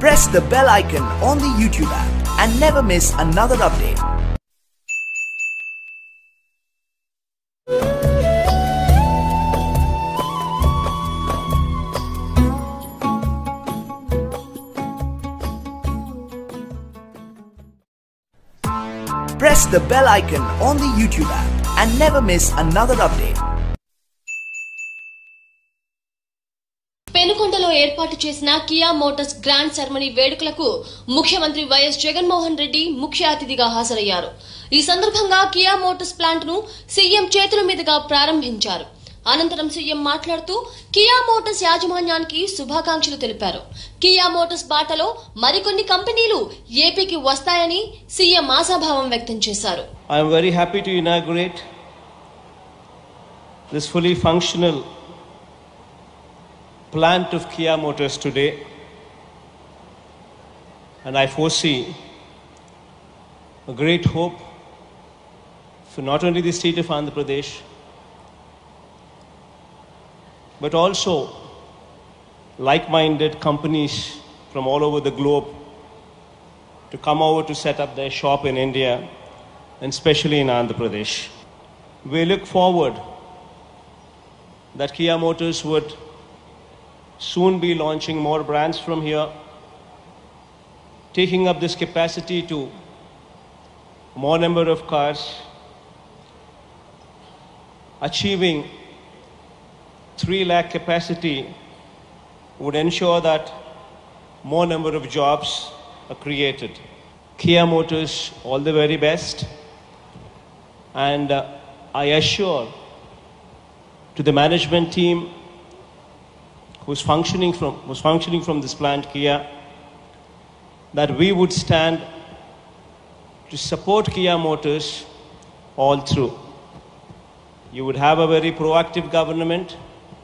press the bell icon on the YouTube app and never miss another update. Press the bell icon on the YouTube app and never miss another update. పెనుకొండలో ఏర్పాటు చేసిన Kia Motors grand ceremony వేడుకలకు ముఖ్యమంత్రి YS Jaganmohan Reddy ముఖ్య అతిథిగా హాజరయ్యారు ఈ సందర్భంగా Kia Motors plant ను సీఎం చేతుల మీదుగా ప్రారంభించారు అనంతరం సీఎం మాట్లాడుతూ కియా మోటార్స్ యాజమాన్యానికి శుభాకాంక్షలు తెలిపారు కియా మోటార్స్ బాటలో మరికొన్ని కంపెనీలు ఏపీకి వస్తాయని సీఎం ఆశాభావం వ్యక్తం చేశారు I am very happy to inaugurate this fully functional plant of Kia Motors today. And I foresee a great hope for not only the state of Andhra Pradesh, but also like minded companies from all over the globe to come over to set up their shop in India and especially in Andhra Pradesh. We look forward that Kia Motors would soon be launching more brands from here, taking up this capacity to more number of cars, achieving 3 lakh capacity would ensure that more number of jobs are created. Kia Motors, all the very best. And uh, I assure to the management team who's functioning from, who's functioning from this plant, Kia, that we would stand to support Kia Motors all through. You would have a very proactive government.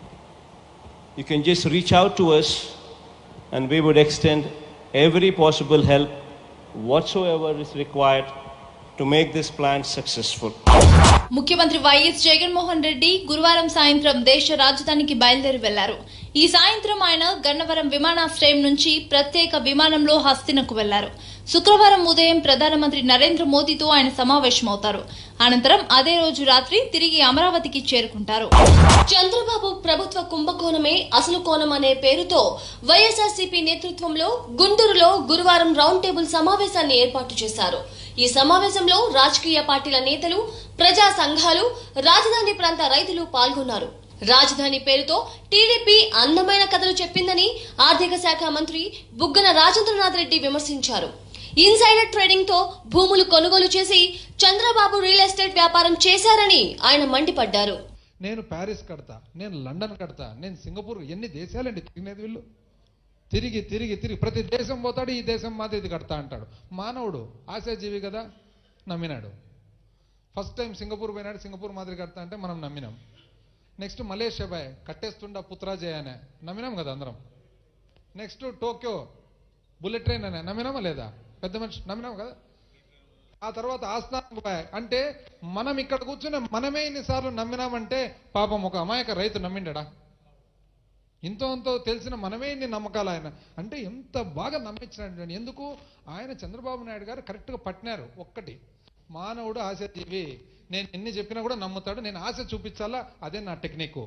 You can just reach out to us and we would extend every possible help whatsoever is required to make this plant successful. ముఖ్యమంత్రి YS Jaganmohan Reddy గురువారం సాయంత్రం దేశ రాజధానికి బయలుదేరి వెళ్లారు ఈ సాయంత్రం ఆయన గన్నవరం విమానాశ్రయం నుంచి ప్రత్యేక విమానంలో హస్తినకు వెళ్లారు శుక్రవారం ఉదయం ప్రధానమంత్రి నరేంద్ర మోదీతో ఆయన సమావేశమవుతారు అనంతరం అదే రోజు రాత్రి తిరిగి అమరావతికి చేరుకుంటారు చంద్రబాబు ప్రభుత్వ కుంభకోణమే అసలు కోణం అనే పేరుతో వైఎస్ఆర్సీపీ నేతృత్వంలో గుంటూరులో గురువారం రౌండ్ టేబుల్ సమావేశాన్ని ఏర్పాటు చేశారు ఈ సమావేశంలో రాజకీయ పార్టీల నేతలు ప్రజా సంఘాలు రాజధాని ప్రాంత రైతులు పాల్గొన్నారు రాజధాని పేరుతో టీడీపీ అందమైన కథలు చెప్పిందని ఆర్థిక శాఖ మంత్రి బుగ్గన రాజేంద్రనాథ్ రెడ్డి విమర్శించారు ఇన్సైడర్ ట్రేడింగ్ తో భూములు కొనుగోలు చేసి చంద్రబాబు రియల్ ఎస్టేట్ వ్యాపారం చేశారని ఆయన మండిపడ్డారు నేను ప్యారిస్ కడతా నేను లండన్ కడతా నేను సింగపూర్ ఎన్ని దేశాలండి తిరిగినది వీళ్ళు తిరిగి తిరిగి తిరిగి ప్రతి దేశం పోతాడు ఈ దేశం మాది ఇది కడతా అంటాడు మానవుడు ఆశాజీవి కదా నమ్మినాడు ఫస్ట్ టైం సింగపూర్ పోయినాడు సింగపూర్ మాదిరి కడతా అంటే మనం నమ్మినాం నెక్స్ట్ మలేషియా బాయ్ కట్టేస్తుండ పుత్రాజయ అనే నమ్మినాం కదా అందరం నెక్స్ట్ టోక్యో బుల్లెట్ ట్రైన్ అనే నమ్మినామా లేదా పెద్ద మనిషి నమ్మినాం కదా ఆ తర్వాత ఆస్థానం బాయ్ అంటే మనం ఇక్కడ కూర్చుని మనమే ఇన్నిసార్లు నమ్మినామంటే పాపం ఒక అమాయక రైతు నమ్మిండడా ఇంతో అంతో తెలిసిన మనమే ఇన్ని నమ్మకాలు ఆయన అంటే ఎంత బాగా నమ్మించినాడు ఎందుకు ఆయన చంద్రబాబు నాయుడు గారు కరెక్ట్గా పట్టినారు ఒక్కటి మానవుడు ఆశాజీవి నేను ఎన్ని చెప్పినా కూడా నమ్ముతాడు నేను ఆశ చూపించాలా అదే నా టెక్నిక్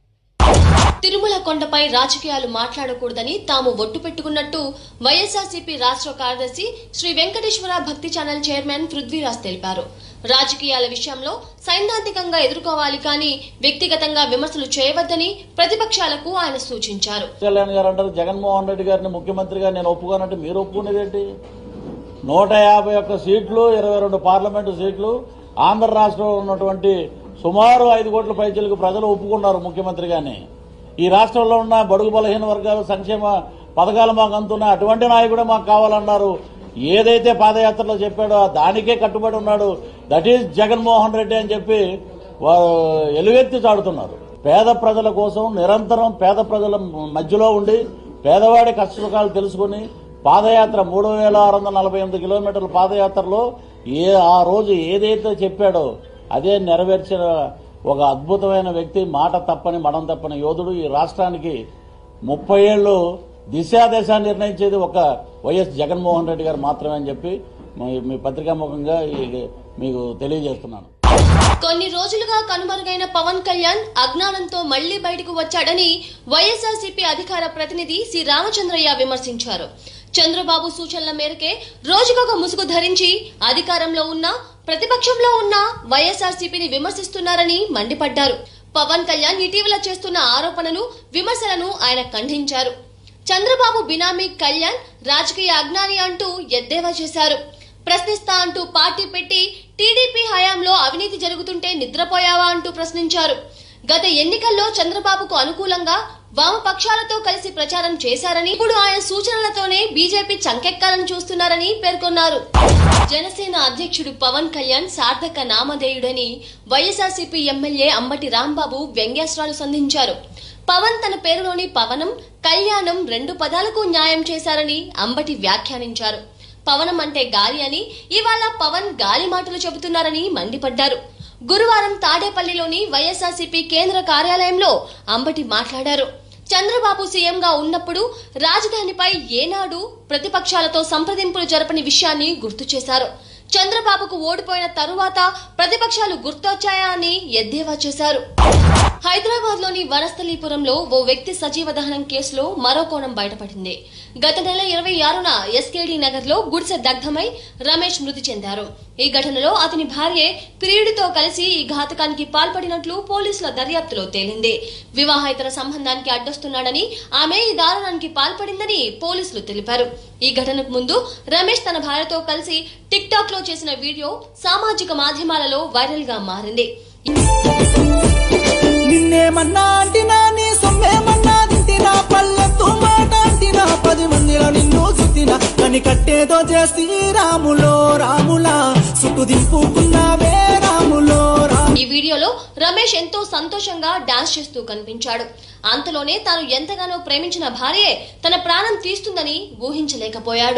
తిరుమల కొండపై రాజకీయాలు మాట్లాడకూడదని తాము ఒట్టు పెట్టుకున్నట్టు వైఎస్ఆర్సీపీ రాష్ట్ర కార్యదర్శి శ్రీ వెంకటేశ్వర భక్తి ఛానల్ చైర్మన్ పృథ్వీరాజ్ తెలిపారు రాజకీయాల విషయంలో సైద్ధాంతికంగా ఎదుర్కోవాలి కానీ వ్యక్తిగతంగా విమర్శలు చేయవద్దని ప్రతిపక్షాలకు ఆయన సూచించారు కళ్యాణ్ గారు అంటారు జగన్మోహన్ రెడ్డి గారిని ముఖ్యమంత్రిగా నేను ఒప్పుకోనంటే మీరు ఒప్పుకునేది ఏంటి నూట యాభై ఒక్క సీట్లు ఇరవై రెండు పార్లమెంటు సీట్లు ఆంధ్ర రాష్ట్రంలో ఉన్నటువంటి సుమారు ఐదు కోట్ల పైచలకు ప్రజలు ఒప్పుకున్నారు ముఖ్యమంత్రిగానే ఈ రాష్ట్రంలో ఉన్న బడుగు బలహీన వర్గాలు సంక్షేమ పథకాలు మాకు అందుతున్నాయి అటువంటి నాయకుడే మాకు కావాలన్నారు ఏదైతే పాదయాత్రలో చెప్పాడో దానికే కట్టుబడి ఉన్నాడు దట్ ఈజ్ జగన్మోహన్ రెడ్డి అని చెప్పి వారు ఎలుగెత్తి చాడుతున్నారు పేద ప్రజల కోసం నిరంతరం పేద ప్రజల మధ్యలో ఉండి పేదవాడి కష్టసుఖాలు తెలుసుకుని పాదయాత్ర మూడు వేల ఆరు వందల నలభై ఎనిమిది కిలోమీటర్ల పాదయాత్రలో ఏ ఆ రోజు ఏదైతే చెప్పాడో అదే నెరవేర్చిన ఒక అద్భుతమైన వ్యక్తి మాట తప్పని మడం తప్పని యోధుడు ఈ రాష్ట్రానికి ముప్పై ఏళ్ళు దిశాదశ నిర్ణయించేది ఒక వైఎస్ జగన్మోహన్ రెడ్డి గారు మాత్రమే అని చెప్పి మీ- మీ పత్రికాముఖంగా ఈ- మీకు తెలియజేస్తున్నాను కొన్ని రోజులుగా కనుమరుగైన పవన్ కళ్యాణ్ అజ్ఞానంతో మళ్లీ బయటకు వచ్చాడని వైఎస్ఆర్సీపీ అధికార ప్రతినిధి సి రామచంద్రయ్య విమర్శించారు చంద్రబాబు సూచనల మేరకే రోజుకొక ముసుగు ధరించి అధికారంలో ఉన్న ప్రతిపక్షంలో ఉన్న వైఎస్ఆర్సీపీని విమర్శిస్తున్నారని మండిపడ్డారు పవన్ కళ్యాణ్ ఇటీవల చేస్తున్న ఆరోపణలు విమర్శలను ఆయన ఖండించారు చంద్రబాబు బినామీ కళ్యాణ్ రాజకీయ అజ్ఞాని అంటూ ఎద్దేవా చేశారు ప్రశ్నిస్తా అంటూ పార్టీ పెట్టి టీడీపీ హయాంలో అవినీతి జరుగుతుంటే నిద్రపోయావా అంటూ ప్రశ్నించారు గత ఎన్నికల్లో చంద్రబాబుకు అనుకూలంగా వామపక్షాలతో కలిసి ప్రచారం చేశారని ఇప్పుడు ఆయన సూచనలతోనే బీజేపీ చంకెక్కాలని చూస్తున్నారని పేర్కొన్నారు జనసేన అధ్యక్షుడు పవన్ కళ్యాణ్ సార్థక నామధేయుడని వైఎస్ఆర్సీపీ ఎమ్మెల్యే అంబటి రాంబాబు వ్యంగ్యాస్త్రాలు సంధించారు పవన్ తన పేరులోని పవనం కళ్యాణం రెండు పదాలకు న్యాయం చేశారని అంబటి వ్యాఖ్యానించారు పవనం అంటే గాలి అని ఇవాళ పవన్ గాలి మాటలు చెబుతున్నారని మండిపడ్డారు గురువారం తాడేపల్లిలోని వైఎస్ఆర్సీపీ కేంద్ర కార్యాలయంలో అంబటి మాట్లాడారు చంద్రబాబు సీఎంగా ఉన్నప్పుడు రాజధానిపై ఏనాడు ప్రతిపక్షాలతో సంప్రదింపులు జరపని విషయాన్ని గుర్తు చేశారు చంద్రబాబుకు ఓడిపోయిన తరువాత ప్రతిపక్షాలు గుర్తొచ్చాయా అని ఎద్దేవా చేశారు హైదరాబాద్ లోని వనస్థలీపురంలో ఓ వ్యక్తి సజీవ దహనం కేసులో మరో కోణం బయటపడింది గత నెల ఇరవై ఆరున ఎస్కేడి నగర్ లో గుడిసె దగ్ధమై రమేష్ మృతి చెందారు ఈ ఘటనలో అతని భార్యే ప్రియుడితో కలిసి ఈ ఘాతకానికి పాల్పడినట్లు పోలీసుల దర్యాప్తులో తేలింది వివాహేతర సంబంధానికి అడ్డొస్తున్నాడని ఆమె ఈ దారుణానికి పాల్పడిందని పోలీసులు తెలిపారు ఈ ఘటనకు ముందు రమేష్ తన భార్యతో కలిసి టిక్ టాక్ లో చేసిన వీడియో సామాజిక మాధ్యమాలలో వైరల్ గా మారింది నిన్నేమన్నా అంటినా నీ సొమ్మేమన్నా తింటినా పల్లెత్తు మాట అంటినా పది మందిలో నిన్ను సుత్తినా కని కట్టేదో చేసి రాములో రాములా సుట్టు దింపుకున్నావే రాములో రాము ఈ వీడియోలో రమేష్ ఎంతో సంతోషంగా డాన్స్ చేస్తూ కనిపించాడు అంతలోనే తాను ఎంతగానో ప్రేమించిన భార్యే తన ప్రాణం తీస్తుందని ఊహించలేకపోయాడు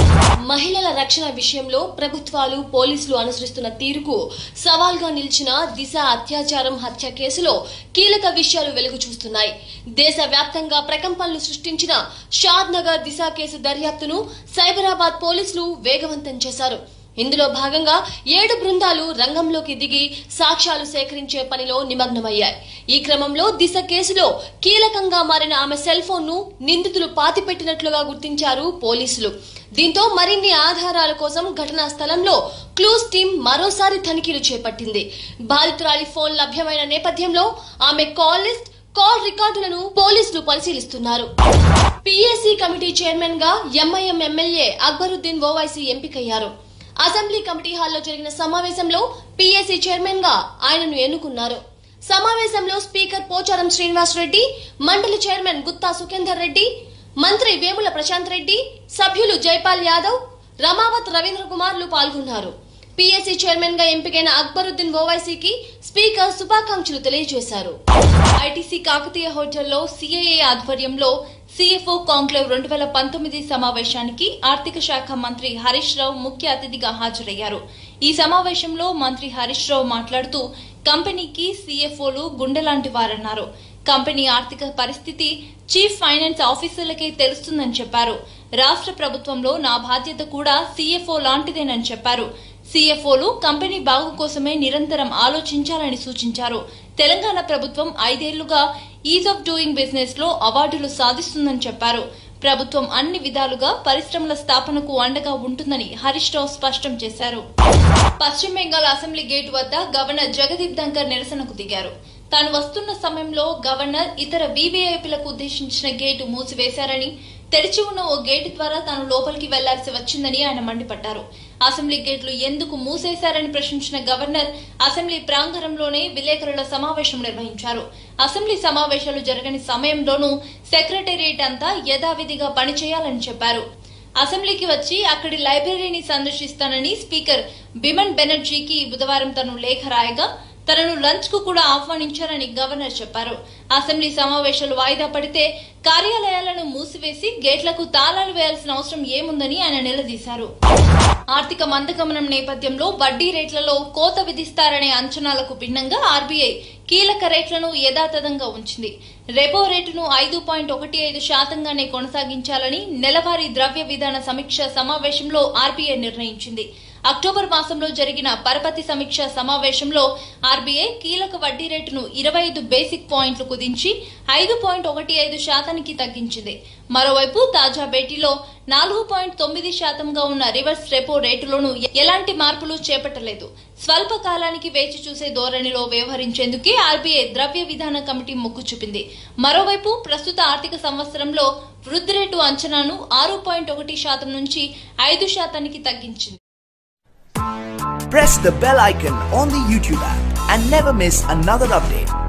మహిళల రక్షణ విషయంలో ప్రభుత్వాలు పోలీసులు అనుసరిస్తున్న తీరుకు సవాల్గా నిలిచిన దిశ అత్యాచారం హత్య కేసులో కీలక విషయాలు వెలుగు చూస్తున్నాయి దేశవ్యాప్తంగా ప్రకంపనలు సృష్టించిన షాద్ నగర్ దిశ కేసు దర్యాప్తును సైబరాబాద్ పోలీసులు వేగవంతం చేశారు ఇందులో భాగంగా ఏడు బృందాలు రంగంలోకి దిగి సాక్ష్యాలు సేకరించే పనిలో నిమగ్నమయ్యాయి ఈ క్రమంలో దిశ కేసులో కీలకంగా మారిన ఆమె సెల్ ఫోన్ ను నిందితులు పాతిపెట్టినట్లుగా గుర్తించారు పోలీసులు దీంతో మరిన్ని ఆధారాల కోసం ఘటనా స్థలంలో క్లూస్ టీం మరోసారి తనిఖీలు చేపట్టింది బాధితురాలి ఫోన్ లభ్యమైన నేపథ్యంలో ఆమె కాల్ లిస్ట్ కాల్ రికార్డులను పోలీసులు పరిశీలిస్తున్నారు పిఎస్సి కమిటీ చైర్మన్ గా ఎంఐఎం ఎమ్మెల్యే అక్బరుద్దీన్ ఓవైసీ ఎంపికయ్యారు అసెంబ్లీ కమిటీ హాల్లో జరిగిన సమావేశంలో పిఎస్సి చైర్మన్ గా ఆయనను ఎన్నుకున్నారు సమావేశంలో స్పీకర్ పోచారం శ్రీనివాస్ రెడ్డి మండలి చైర్మన్ గుత్తా సుఖేందర్ రెడ్డి మంత్రి వేముల ప్రశాంత్ రెడ్డి సభ్యులు జైపాల్ యాదవ్ రమావత్ రవీంద్ర కుమార్లు పాల్గొన్నారు పిఎస్సి చైర్మన్ గా ఎంపికైన అక్బరుద్దీన్ ఓవైసీకి స్పీకర్ శుభాకాంక్షలు తెలియజేశారు ఐటీసీ కాకతీయ హోటల్లో సిఐఏ ఆధ్వర్యంలో సిఎఫ్ఓ కాంక్లేవ్ రెండు వేల పంతొమ్మిది సమావేశానికి ఆర్థిక శాఖ మంత్రి హరీష్ రావు ముఖ్య అతిథిగా హాజరయ్యారు ఈ సమావేశంలో మంత్రి హరీష్ రావు మాట్లాడుతూ కంపెనీకి సిఎఫ్ఓలు గుండెలాంటి వారన్నారు కంపెనీ ఆర్థిక పరిస్థితి చీఫ్ ఫైనాన్స్ ఆఫీసర్లకే తెలుస్తుందని చెప్పారు రాష్ట్ర ప్రభుత్వంలో నా బాధ్యత కూడా సిఎఫ్ఓ లాంటిదేనని చెప్పారు సిఎఫ్ఓలు కంపెనీ బాగు కోసమే నిరంతరం ఆలోచించాలని సూచించారు తెలంగాణ ప్రభుత్వం ఐదేళ్లుగా ఈజ్ ఆఫ్ డూయింగ్ బిజినెస్ లో అవార్డులు సాధిస్తుందని చెప్పారు ప్రభుత్వం అన్ని విధాలుగా పరిశ్రమల స్థాపనకు అండగా ఉంటుందని హరీష్ రావు స్పష్టం చేశారు పశ్చిమ బెంగాల్ అసెంబ్లీ గేట్ వద్ద గవర్నర్ జగదీప్ ధంకర్ నిరసనకు దిగారు తాను వస్తున్న సమయంలో గవర్నర్ ఇతర వీవీఐపీలకు ఉద్దేశించిన గేటు మూసివేశారని తెరిచి ఉన్న ఓ గేటు ద్వారా తాను లోపలికి వెళ్లాల్సి వచ్చిందని ఆయన మండిపడ్డారు అసెంబ్లీ గేట్లు ఎందుకు మూసేశారని ప్రశ్నించిన గవర్నర్ అసెంబ్లీ ప్రాంగణంలోనే విలేకరుల సమావేశం నిర్వహించారు అసెంబ్లీ సమావేశాలు జరగని సమయంలోనూ సెక్రటేరియట్ అంతా యథావిధిగా పనిచేయాలని చెప్పారు అసెంబ్లీకి వచ్చి అక్కడి లైబ్రరీని సందర్శిస్తానని స్పీకర్ బిమన్ బెనర్జీకి బుధవారం తను లేఖ రాయగా తనను లంచ్ కు కూడా ఆహ్వానించారని గవర్నర్ చెప్పారు అసెంబ్లీ సమావేశాలు వాయిదా పడితే కార్యాలయాలను మూసివేసి గేట్లకు తాళాలు వేయాల్సిన అవసరం ఏముందని ఆయన నిలదీశారు ఆర్థిక మందగమనం నేపథ్యంలో వడ్డీ రేట్లలో కోత విధిస్తారనే అంచనాలకు భిన్నంగా ఆర్బీఐ కీలక రేట్లను యథాతథంగా ఉంచింది రెపో రేటును ఐదు పాయింట్ ఒకటి ఐదు శాతంగానే కొనసాగించాలని నెలవారీ ద్రవ్య విధాన సమీక్ష సమావేశంలో ఆర్బీఐ నిర్ణయించింది అక్టోబర్ మాసంలో జరిగిన పరపతి సమీక్ష సమావేశంలో ఆర్బీఐ కీలక వడ్డీ రేటును ఇరవై ఐదు బేసిక్ పాయింట్లు కుదించి ఐదు పాయింట్ ఒకటి ఐదు శాతానికి తగ్గించింది మరోవైపు తాజా భేటీలో నాలుగు పాయింట్ తొమ్మిది శాతంగా ఉన్న రివర్స్ రెపో రేటులోనూ ఎలాంటి మార్పులు చేపట్టలేదు స్వల్ప కాలానికి వేచి చూసే ధోరణిలో వ్యవహరించేందుకే ఆర్బీఐ ద్రవ్య విధాన కమిటీ మొగ్గు చూపింది మరోవైపు ప్రస్తుత ఆర్థిక సంవత్సరంలో వృద్ధి రేటు అంచనాను ఆరు పాయింట్ ఒకటి శాతం నుంచి ఐదు శాతానికి తగ్గించింది Press the bell icon on the YouTube app and never miss another update.